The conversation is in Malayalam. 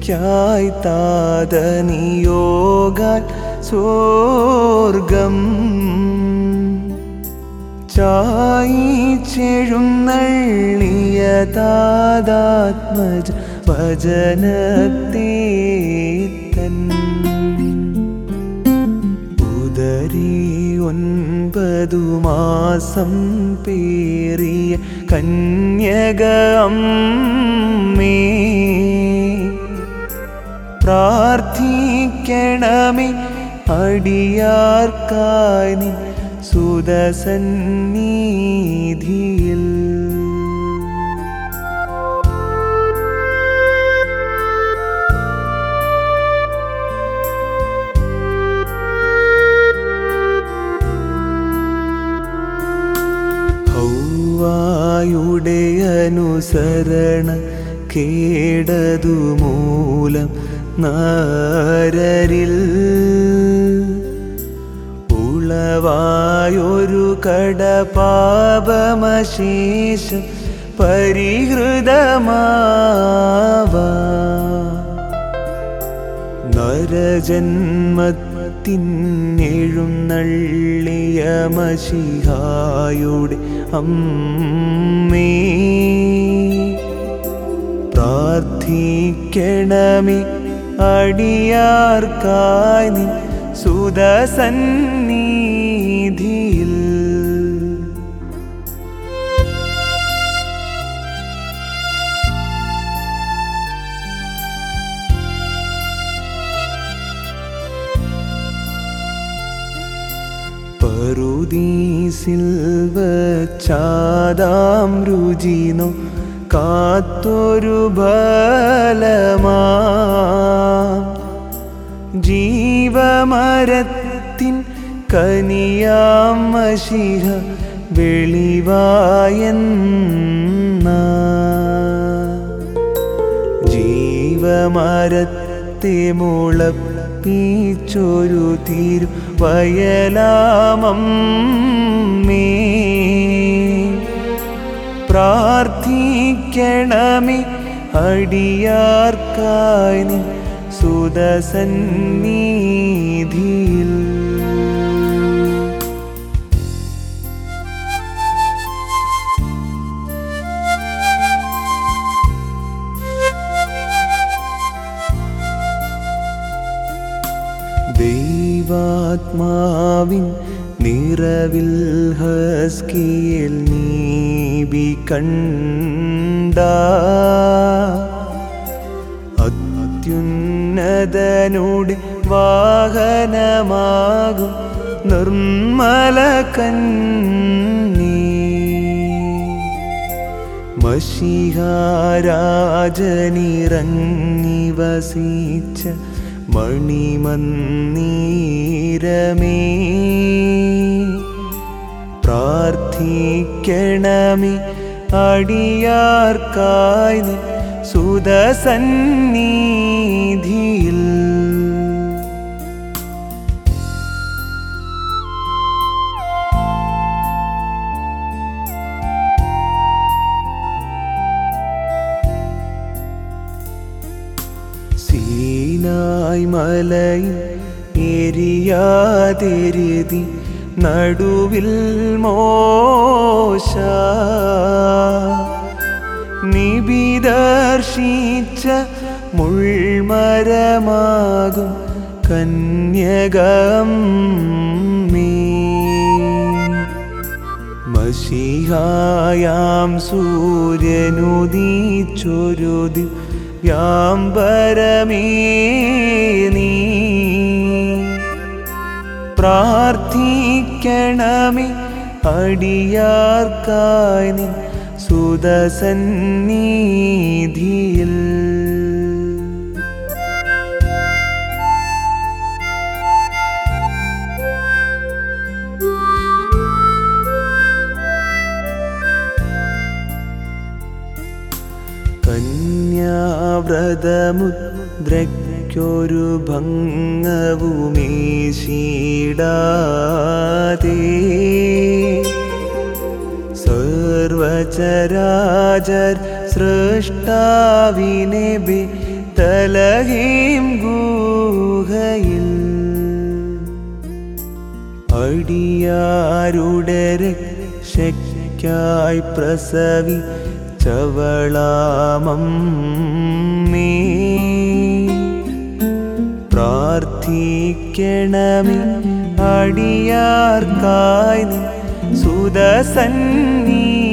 എനിക്കായി താതനിയോഗാൽ സ്വർഗം ചായിച്ചെഴുന്നള്ളിയ താതാത്മജ വചനത്തെ തൻ ഉദരി ഒൻപതു മാസം പേറിയ കന്യക അമ്മേ പ്രാർത്ഥിക്കണമേ അടിയാർക്കായി നിൻ സുതസന്നിധിയിൽ ഹൗവായുടെ അനുസരണ കേടതു മൂലം നാരരിൽ ഉളവായൊരു കടപാപമശേഷം പരിഹൃതമാവാ നരജന്മത്തിനെഴുന്നള്ളിയ മഷിഹായുടെ അമ്മേ പ്രാർത്ഥിക്കണമേ അടിയാർക്കായി നിൻ സുതസന്നിധിയിൽ പറുദീസിൽ വച്ചാതാം രുചിനോ കാത്തൊരു ബലമാ ജീവമരത്തിൻ കനിയാം മഷിഹ വെളിവായെന്ന ജീവമരത്തെ മുളപ്പിച്ചൊരു തിരു വയലാമമ്മേ പ്രാർത്ഥിക്കണമേ അടിയാർക്കായി നിൻ സുതസന്നിധിയിൽ ദൈവാത്മാവിൻ നിറവിൽ ഹസ്കിയിൽ നീബി കണ്ട അത്യുന്നതനോട് വാഹനമാകും നിർമ്മല കന്നീ മഷിഹാരാജനിറങ്ങി വസിച്ച മണിമന്നീരമേ പ്രാർത്ഥിക്കണമേ അടിയാർക്കായി നിൻ സുതസന്നിധിയിൽ സീനായ് മലയിൽ എരിയാതെരുതി നടുവിൽ മോശ നിബിദർശിച്ച മുൾമരമാകും കന്യകം മഷിഹായാം സൂര്യനുദിച്ചൊരു വ്യാമ്പരമേ നീ പ്രാർത്ഥിക്കണമേ അടിയാർക്കായി നിൻ സുതസന്നിധിയിൽ കന്യാവ്രതമുദ്രയ്ക്കൊരു ഭംഗവുമേശിടാതെ സർവചരാചർ സൃഷ്ടാവിനെ ബത്തലഹീം ഗൂഹയിൽ അടിയാരുടെ രക്ഷയ്ക്കായി പ്രസവി ചവളാമമ്മേ പ്രാർത്ഥിക്കണമേ അടിയാർക്കായി നീ സുതസന്നീ